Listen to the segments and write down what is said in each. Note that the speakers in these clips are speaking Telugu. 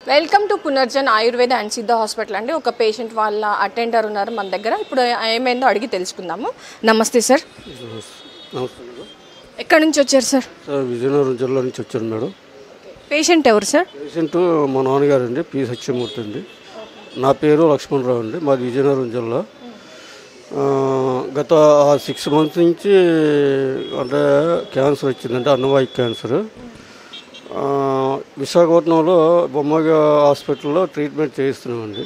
welcome to Punarjan Ayurveda and Siddha hospital అండి ఒక పేషెంట్ వాళ్ళ అటెండర్ ఉన్నారు మన దగ్గర ఇప్పుడు ఏమైందో అడిగి తెలుసుకుందాము నమస్తే సార్ నమస్తే మేడం ఎక్కడి నుంచి వచ్చారు సార్ సార్ విజయనగరం జిల్లా నుంచి వచ్చాను మేడం పేషెంట్ ఎవరు సార్ పేషెంట్ మా నాన్నగారు అండి పి సత్యమూర్తి అండి నా పేరు లక్ష్మణరావు అండి మాది విజయనగరం జిల్లా ఆ, గత సిక్స్ మంత్స్ నుంచి అంటే క్యాన్సర్ వచ్చిందంటే అన్నవాయి క్యాన్సర్ ఆ, విశాఖపట్నంలో బొమ్మగా హాస్పిటల్లో ట్రీట్మెంట్ చేయిస్తున్నామండి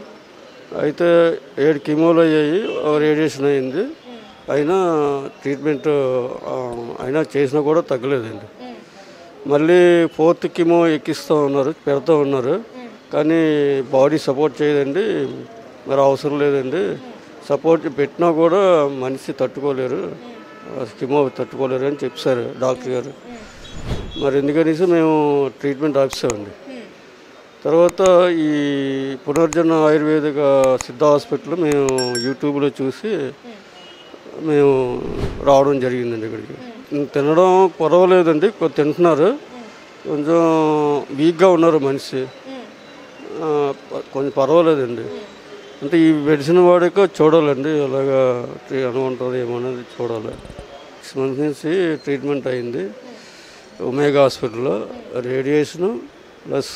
అయితే ఏడు కిమోలు అయ్యాయి రేడియేషన్ అయింది అయినా ట్రీట్మెంట్ ఆ, అయినా చేసినా కూడా తగ్గలేదండి మళ్ళీ ఫోర్త్ కిమో ఎక్కిస్తూ ఉన్నారు పెడతా ఉన్నారు కానీ బాడీ సపోర్ట్ చేయదండి మరి అవసరం లేదండి సపోర్ట్ పెట్టినా కూడా మనిషి తట్టుకోలేరు ఆ కిమో తట్టుకోలేరు అని చెప్పారు డాక్టర్ గారు మరి ఎందుకనేసి మేము ట్రీట్మెంట్ ఆపిస్తామండి తర్వాత ఈ పునర్జన ఆయుర్వేదిక సిద్ధ హాస్పిటల్ మేము యూట్యూబ్లో చూసి మేము రావడం జరిగిందండి ఇక్కడికి తినడం పర్వాలేదండి కొ- తింటున్నారు కొంచెం వీక్గా ఉన్నారు మనిషి ఆ, ప- కొంచెం పర్వాలేదండి అంటే ఈ మెడిసిన్ వాడాక చూడాలండి ఎలాగా ట్రీ- అనుకుంటుంది ఏమన్నది చూడాలి సిక్స్ మంత్స్ నుంచి ట్రీట్మెంట్ అయింది ఒమేగా హాస్పిటల్లో రేడియేషను ప్లస్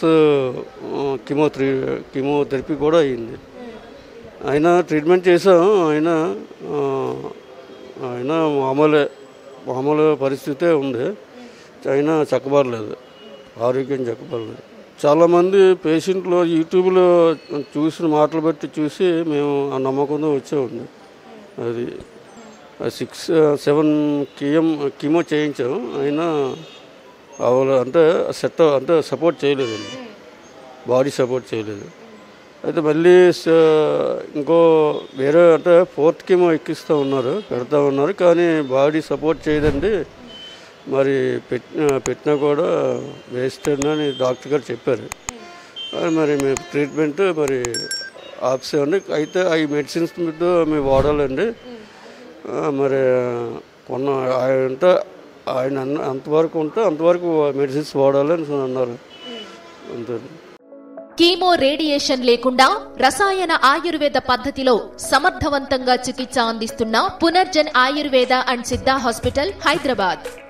కిమోథెరీ కిమోథెరపీ కూడా అయింది అయినా ట్రీట్మెంట్ చేసాం అయినా ఆ, అయినా మామూలే మామూలు పరిస్థితే ఉంది అయినా చక్కబడలేదు ఆరోగ్యం చక్కబడలేదు చాలామంది పేషెంట్లు యూట్యూబ్లో చూసిన మాటలు బట్టి చూసి మేము ఆ నమ్మకంతో వచ్చామండి అది సిక్స్ సెవెన్ కిఎం కిమో చేయించాం అయినా అవల అంటే సెట్ అంటే సపోర్ట్ చేయలేదండి బాడీ సపోర్ట్ చేయలేదు అయితే మళ్ళీ స- ఇంకో వేరే అంటే ఫోర్త్ కిమో ఎక్కిస్తూ ఉన్నారు పెడతా ఉన్నారు కానీ బాడీ సపోర్ట్ చేయదండి మరి పెట్టిన పెట్టినా కూడా వేస్ట్ అని డాక్టర్ గారు చెప్పారు కానీ మరి మేము ట్రీట్మెంట్ మరి ఆపేసామండి అయితే ఈ మెడిసిన్స్ మీద మేము వాడాలండి ఆ, మరి కొన్న ఆయన అంటే ఆయన అన్న అంతవరకు ఉంటే అంతవరకు మెడిసిన్స్ వాడాలని అన్నారు అంతే కీమో రేడియేషన్ లేకుండా రసాయన ఆయుర్వేద పద్ధతిలో సమర్థవంతంగా చికిత్స అందిస్తున్న పునర్జన్ ఆయుర్వేద అండ్ సిద్ధా హాస్పిటల్ హైదరాబాద్